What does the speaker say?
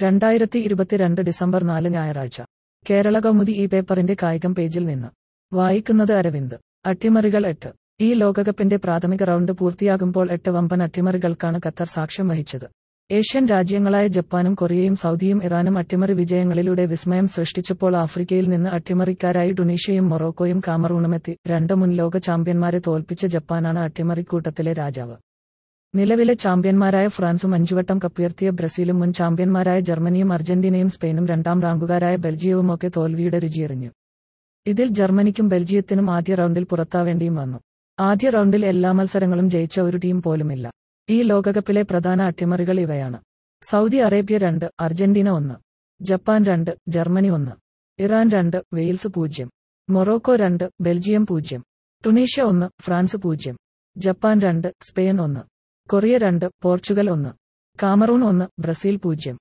രണ്ടായിരത്തി ഇരുപത്തിരണ്ട് ഡിസംബർ നാല് ഞായറാഴ്ച കേരള കൗമുദി ഈ പേപ്പറിന്റെ കായികം പേജിൽ നിന്ന് വായിക്കുന്നത് അരവിന്ദ് അട്ടിമറികൾ എട്ട് ഈ ലോകകപ്പിന്റെ പ്രാഥമിക റൗണ്ട് പൂർത്തിയാകുമ്പോൾ എട്ട് വമ്പൻ അട്ടിമറികൾക്കാണ് ഖത്തർ സാക്ഷ്യം വഹിച്ചത് ഏഷ്യൻ രാജ്യങ്ങളായ ജപ്പാനും കൊറിയയും സൗദിയും ഇറാനും അട്ടിമറി വിജയങ്ങളിലൂടെ വിസ്മയം സൃഷ്ടിച്ചപ്പോൾ ആഫ്രിക്കയിൽ നിന്ന് അട്ടിമറിക്കാരായി ടുണീഷ്യയും മൊറോക്കോയും കാമറൂണുമെത്തി രണ്ട് മുൻ ലോക ചാമ്പ്യന്മാരെ തോൽപ്പിച്ച ജപ്പാനാണ് അട്ടിമറിക്കൂട്ടത്തിലെ രാജാവ് നിലവിലെ ചാമ്പ്യന്മാരായ ഫ്രാൻസും അഞ്ചുവട്ടം കപ്പുയർത്തിയ ബ്രസീലും മുൻ ചാമ്പ്യന്മാരായ ജർമ്മനിയും അർജന്റീനയും സ്പെയിനും രണ്ടാം റാങ്കുകാരായ ബെൽജിയവുമൊക്കെ തോൽവിയുടെ രുചിയെറിഞ്ഞു ഇതിൽ ജർമ്മനിക്കും ബെൽജിയത്തിനും ആദ്യ റൗണ്ടിൽ പുറത്താവേണ്ടിയും വന്നു ആദ്യ റൗണ്ടിൽ എല്ലാ മത്സരങ്ങളും ജയിച്ച ഒരു ടീം പോലുമില്ല ഈ ലോകകപ്പിലെ പ്രധാന അട്ടിമറികൾ ഇവയാണ് സൗദി അറേബ്യ രണ്ട് അർജന്റീന ഒന്ന് ജപ്പാൻ രണ്ട് ജർമ്മനി ഒന്ന് ഇറാൻ രണ്ട് വെയിൽസ് പൂജ്യം മൊറോക്കോ രണ്ട് ബെൽജിയം പൂജ്യം ടുണീഷ്യ ഒന്ന് ഫ്രാൻസ് പൂജ്യം ജപ്പാൻ രണ്ട് സ്പെയിൻ ഒന്ന് കൊറിയ രണ്ട് പോർച്ചുഗൽ ഒന്ന് കാമറൂൺ ഒന്ന് ബ്രസീൽ പൂജ്യം